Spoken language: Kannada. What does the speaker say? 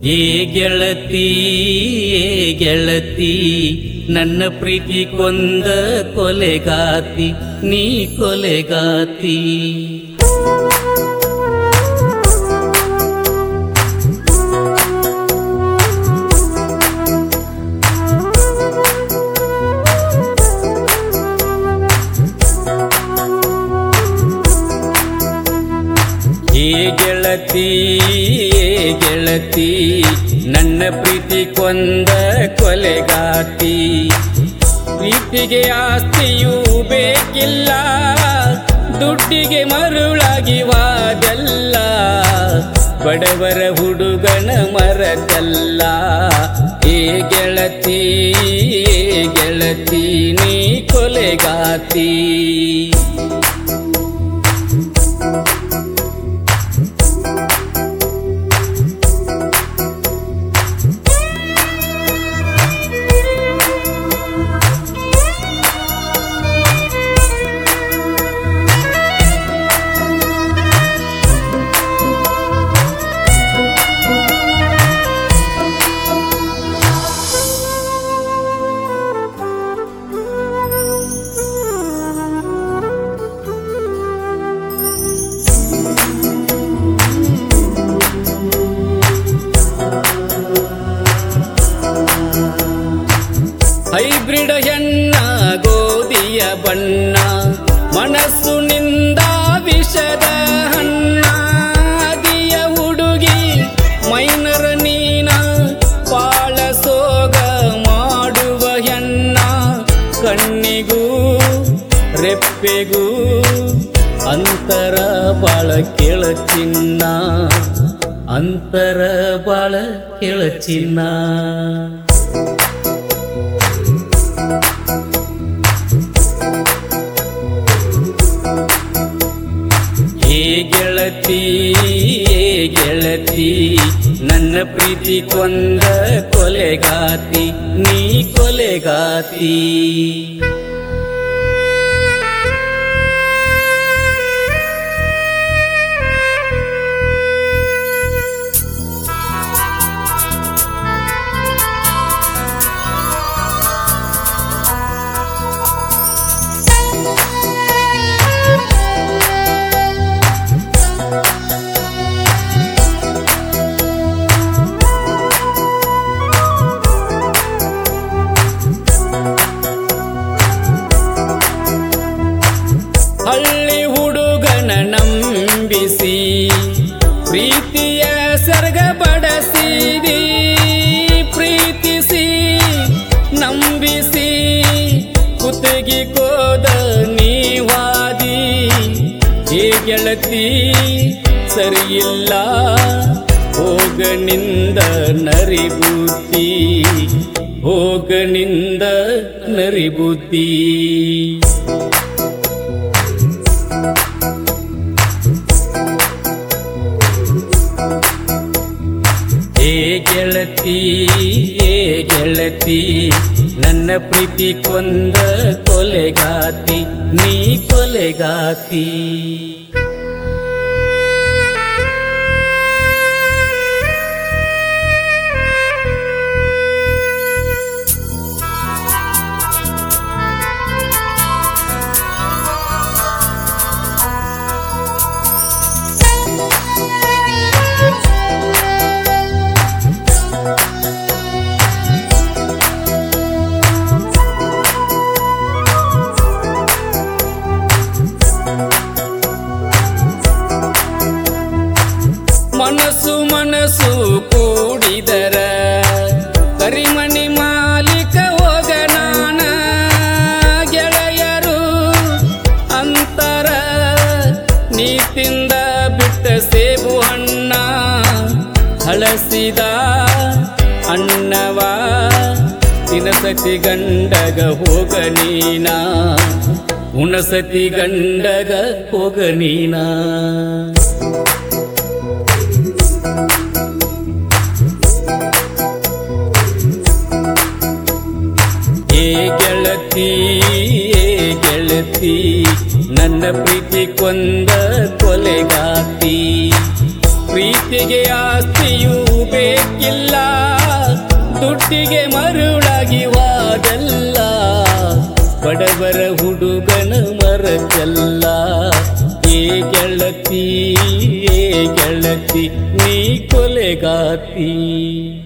ಏ ಗೆಳತಿ ಏ ಗೆಳತಿ ನನ್ನ ಪ್ರೀತಿ ಕೊಂದ ಕೊಲೆಗಾತಿ ನೀ ಕೊಲೆಗಾತಿ ಏ ಗೆಳತಿ ಏ ಗೆಳತಿ ನನ್ನ ಪ್ರೀತಿ ಕೊಂದ ಕೊಲೆಗಾತಿ ಪ್ರೀತಿಗೆ ಆಸ್ತಿಯೂ ಬೇಕಿಲ್ಲ ದುಡ್ಡಿಗೆ ಮರುಳಾಗಿ ವಾದಲ್ಲ ಬಡವರ ಹುಡುಗನ ಮರದಲ್ಲ ಏ ಗೆಳತಿ ಏ ಗೆಳತಿ ನೀ ಕೊಲೆಗಾತಿ ಹೈಬ್ರಿಡ್ ಹೆಣ್ಣ ಗೋಧಿಯ ಬಣ್ಣ ಮನಸ್ಸು ನಿಂದ ವಿಷದ ಹಣ್ಣ ಅದಿಯ ಹುಡುಗಿ ಮೈನರ ನೀನ ಬಾಳ ಸೋಗ ಮಾಡುವ ಹೆಣ್ಣ ಕಣ್ಣಿಗೂ ರೆಪ್ಪೆಗೂ ಅಂತರ ಬಾಳ ಕೆಳ ಚಿನ್ನ ಅಂತರ ಬಾಳ ಕೆಳ ಚಿನ್ನ ಏ ಗೆಳತಿ ಏ ಗೆಳತಿ ನನ್ನ ಪ್ರೀತಿ ಕೊಂದ ಕೊಲೆಗಾತಿ ನೀ ಕೊಲೆಗಾತಿ ಹಳ್ಳಿ ಹುಡುಗನ ನಂಬಿಸಿ ಪ್ರೀತಿಯ ಸರ್ಗ ಬಡಸಿದಿ ಪ್ರೀತಿಸಿ ನಂಬಿಸಿ ಕುತ್ತಿಗೆ ಕೋದ ನೀವಾದಿ ಏ ಗೆಳತಿ ಸರಿಯಿಲ್ಲ ಹೋಗನಿಂದ ನರಿಬುದ್ಧಿ ಹೋಗನಿಂದ ನರಿಬುದ್ಧಿ ಏ ಗೆಳತಿ ಏ ಗೆಳತಿ ನನ್ನ ಪ್ರೀತಿ ಕೊಂದ ಕೊಲೆಗಾತಿ ನೀ ಕೊಲೆಗಾತಿ ಮನಸ್ಸು ಮನಸ್ಸು ಕೂಡಿದರ ಕರಿಮಣಿ ಮಾಲೀಕ ಹೋಗ ನಾನ ಗೆಳೆಯರು ಅಂತರ ನೀತಿಂದ ಬಿಟ್ಟ ಸೇಬು ಹಣ್ಣ ಹಳಸಿದ ಅಣ್ಣವ ತಿನಸತಿ ಗಂಡಗ ಹೋಗ ನೀನ ಉಣಸತಿ ಗಂಡಗ ಹೋಗ ನೀನಾ ಏ ಗೆಳತಿ ಏ ಗೆಳತಿ ನನ್ನ ಪ್ರೀತಿ ಕೊಂದ ಕೊಲೆಗಾತಿ ಪ್ರೀತಿಗೆ ಆಸ್ತಿಯೂ ಬೇಕಿಲ್ಲ ದುಡ್ಡಿಗೆ ಮರುಳಾಗಿ ವಾದಲ್ಲ ಬಡವರ ಹುಡುಗನ ಮರಚಲ್ಲ ಏ ಗೆಳತಿ ಏ ಗೆಳತಿ ನೀ ಕೊಲೆಗಾತಿ